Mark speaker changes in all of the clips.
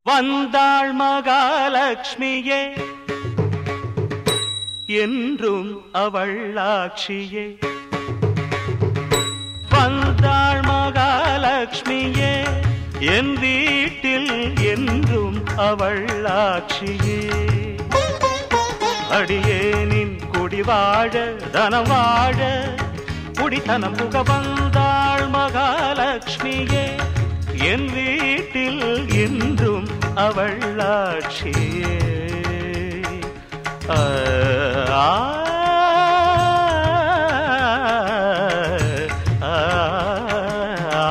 Speaker 1: வந்தாள் மகாலட்சுமியே என்றும் அவள் ஆட்சியே வந்தாள் மகாலட்சுமியே என் வீட்டில் என்றும் அவள் ஆட்சியே அடியேனின் குடி வாழ தனம் வாழ குடித்தனம் புக வந்தாள் மகாலட்சுமியே என் வீட்டில் என்றும் அவள் ஆட்சியே ஆ, ஆ, ஆ, ஆ.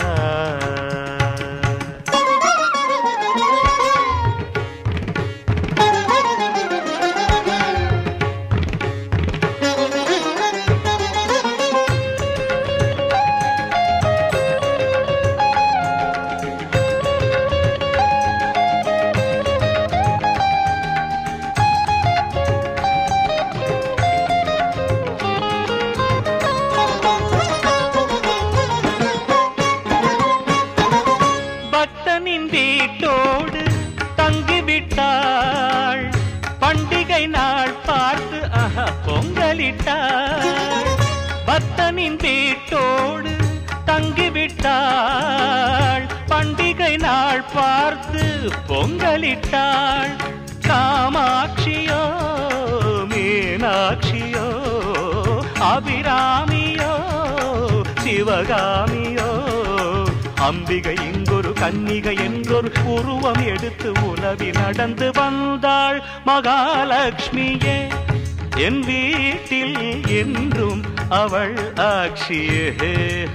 Speaker 1: பக்தனின் வீட்டோடு தங்கிவிட்டாள் பண்டிகை நாள் பார்த்து ஆஹா பொங்கலிட்டாள் பக்தனின் வீட்டோடு தங்கிவிட்டாள் பண்டிகை நாள் பார்த்து பொங்கலிட்டாள் காமாட்சியோ மீனாட்சியோ அபிராமியோ சிவகாமியோ அம்பிகை இங்கொரு கன்னிகை என்றொரு உருவம் எடுத்து உலவி நடந்து வந்தாள் மகாலட்சுமியே என் வீட்டில் என்றும் அவள் ஆட்சியே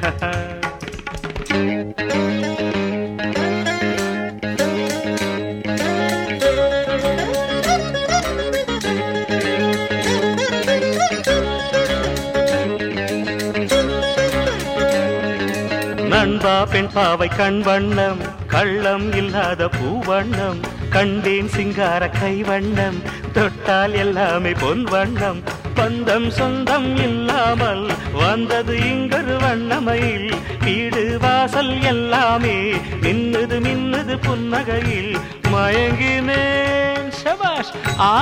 Speaker 1: நண்பா பெண் பாவை கண் வண்ணம் கள்ளம் இல்லாத பூவண்ணம் கண்டேன் சிங்கார கை வண்ணம் தொட்டால் எல்லாமே பொன் வண்ணம் பந்தம் சொந்தம் இல்லாமல் வந்தது இங்கொரு வண்ணமையில் வீடு வாசல் எல்லாமே மின்னுது மின்னுது புன்னகையில் மயங்கினேன் சபாஷ் ஆ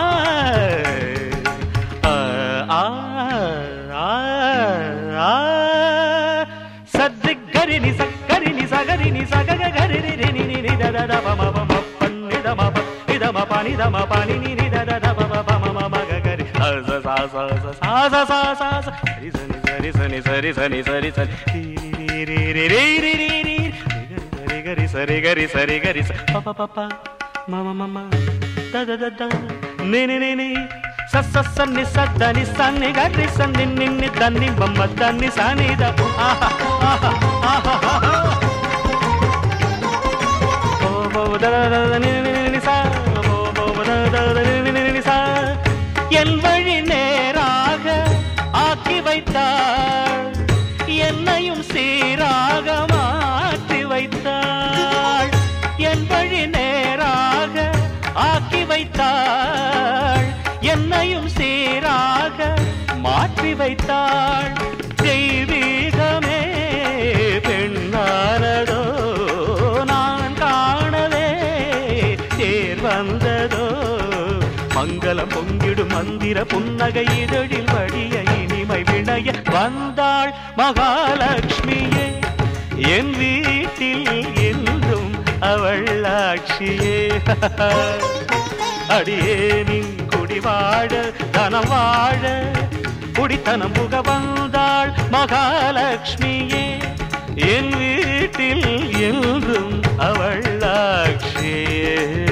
Speaker 1: ஆ, ஆ, ஆ, ஆ. சத்து கரிணி சக்கரிணி சகரிணி சகக கரிணி ரிணி நினி தத தப மப மப்பன்னி தம ப இதம பனி தம பனி நினி தத தப மப மம மக கரி அச சா சா சா சா சா சா சா சா சரி சனி சரி சனி சரி சனி சரி சரி ரி ரி ரி ரி ரி ரி ரி ரி கரி சரி கரி சரி கரி ச ப ப ப ப ம ம ம ம த த த த நி நி நி நி ಸ ಸ ಸ ನಿ ಸ ದ ನಿ ಸ ನಿ ಗ ರಿ ಸ ನಿ ನಿ ನಿ ದ ನಿ ಬ ಮ ದ ನಿ ಸ ನಿ ದ ಪು ಆಹಾ ಆಹಾ ಆಹಾ ಆಹಾ ಓ ಬೋ ದ ದ ದ ದ ನಿ ನಿ ನಿ ನಿ ಸ ಓ ಬೋ ದ ದ ದ ನಿ ನಿ ನಿ ನಿ ಸ என் வழி நேராக ஆக்கி வைத்தாள் என்னையும் சீராக மாற்றி வைத்தாள் என் வழி நேராக ஆக்கி வைத்தாள் என்னையும் சீராக மாற்றி வைத்தாள் தெய்வீகமே பெண்ணானதோ நான் காணவே தேர் வந்ததோ மங்களம் பொங்கிடும் மந்திர புன்னகை இதழில் வழிய இனிமை விளைய வந்தாள் மகாலட்சுமியே என் வீட்டில் என்றும் அவள் ஆட்சியே அடியேனின் குடி வாழ தனம் வாழ குடித்தனம் புக வந்தாள் மகாலட்சுமியே என் வீட்டில் என்றும் அவள் ஆட்சியே